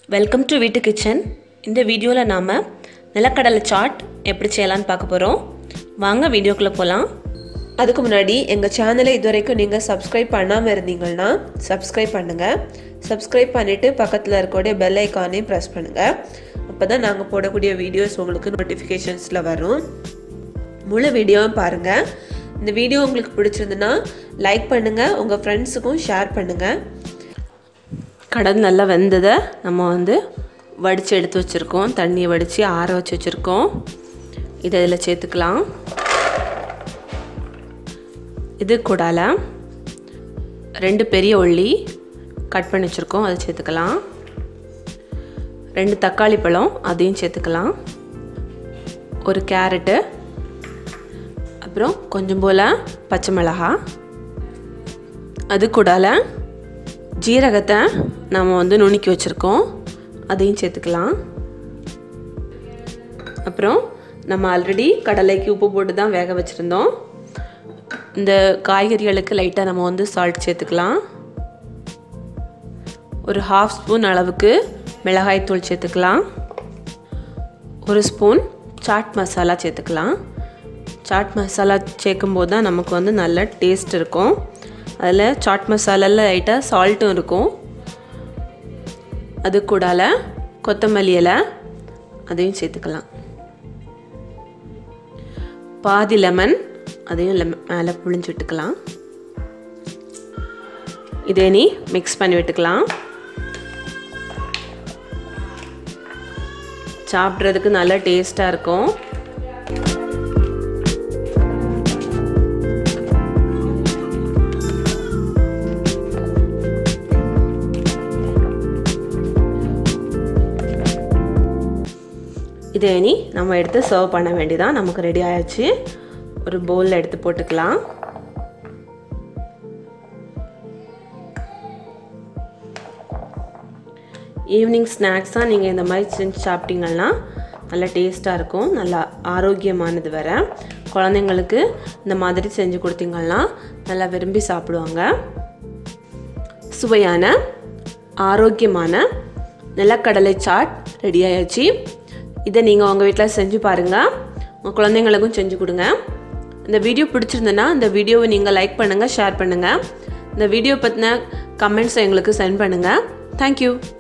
welcome to வீட்டு kitchen இந்த வீடியோவில் நாம் நிலக்கடலை சாட் எப்படி செய்யலான்னு பார்க்க போகிறோம் வாங்க வீடியோக்குள்ளே போகலாம் அதுக்கு முன்னாடி எங்கள் சேனலை இதுவரைக்கும் நீங்கள் சப்ஸ்கிரைப் பண்ணாமல் இருந்தீங்கன்னா சப்ஸ்கிரைப் பண்ணுங்கள் சப்ஸ்கிரைப் பண்ணிவிட்டு பக்கத்தில் இருக்கக்கூடிய பெல் ஐக்கானையும் ப்ரெஸ் பண்ணுங்கள் அப்போ தான் நாங்கள் போடக்கூடிய வீடியோஸ் உங்களுக்கு நோட்டிஃபிகேஷன்ஸில் வரும் முழு வீடியோவும் பாருங்கள் இந்த வீடியோ உங்களுக்கு பிடிச்சிருந்துன்னா லைக் பண்ணுங்கள் உங்கள் ஃப்ரெண்ட்ஸுக்கும் ஷேர் பண்ணுங்கள் கடல் நல்லா வெந்ததை நம்ம வந்து வடித்து எடுத்து வச்சுருக்கோம் தண்ணியை வடித்து ஆற வச்சு வச்சுருக்கோம் இதை இதில் சேர்த்துக்கலாம் இது கூடால ரெண்டு பெரிய உள்ளி கட் பண்ணி வச்சுருக்கோம் அதை சேர்த்துக்கலாம் ரெண்டு தக்காளி பழம் அதையும் சேர்த்துக்கலாம் ஒரு கேரட்டு அப்புறம் கொஞ்சம் போல் பச்சை மிளகா அது கூடால ஜீரகத்தை நம்ம வந்து நுணுக்கி வச்சுருக்கோம் அதையும் சேர்த்துக்கலாம் அப்புறம் நம்ம ஆல்ரெடி கடலைக்கு உப்பு போட்டு தான் வேக வச்சுருந்தோம் இந்த காய்கறிகளுக்கு லைட்டாக நம்ம வந்து சால்ட் சேர்த்துக்கலாம் ஒரு ஹாஃப் ஸ்பூன் அளவுக்கு மிளகாய்த்தூள் சேர்த்துக்கலாம் ஒரு ஸ்பூன் சாட் மசாலா சேர்த்துக்கலாம் சாட் மசாலா சேர்க்கும்போது தான் நமக்கு வந்து நல்ல டேஸ்ட் இருக்கும் அதில் சாட் மசாலாவில் லைட்டாக சால்ட்டும் இருக்கும் அது கூடால கொத்தமல்லி இலை அதையும் சேர்த்துக்கலாம் பாதி லெமன் அதையும் லெம மேலே புழிஞ்சு விட்டுக்கலாம் இதே நீ மிக்ஸ் பண்ணி விட்டுக்கலாம் சாப்பிட்றதுக்கு நல்ல டேஸ்ட்டாக இருக்கும் இதை இனி நம்ம எடுத்து சர்வ் பண்ண வேண்டியதான் நமக்கு ரெடி ஆயிடுச்சு ஒரு பவுலில் எடுத்து போட்டுக்கலாம் ஈவினிங் ஸ்நாக்ஸாக நீங்கள் இந்த மாதிரி செஞ்சு சாப்பிட்டீங்கன்னா நல்லா டேஸ்ட்டாக இருக்கும் நல்லா ஆரோக்கியமானது வேற குழந்தைங்களுக்கு இந்த மாதிரி செஞ்சு கொடுத்தீங்கன்னா நல்லா விரும்பி சாப்பிடுவாங்க சுவையான ஆரோக்கியமான நிலக்கடலை சாட் ரெடி ஆயாச்சு இதை நீங்கள் உங்கள் வீட்டில் செஞ்சு பாருங்கள் உங்கள் குழந்தைங்களுக்கும் செஞ்சு கொடுங்க இந்த வீடியோ பிடிச்சிருந்ததுன்னா இந்த வீடியோவை நீங்கள் லைக் பண்ணுங்கள் ஷேர் பண்ணுங்கள் இந்த வீடியோ பற்றின கமெண்ட்ஸை எங்களுக்கு சென்ட் பண்ணுங்கள் தேங்க்யூ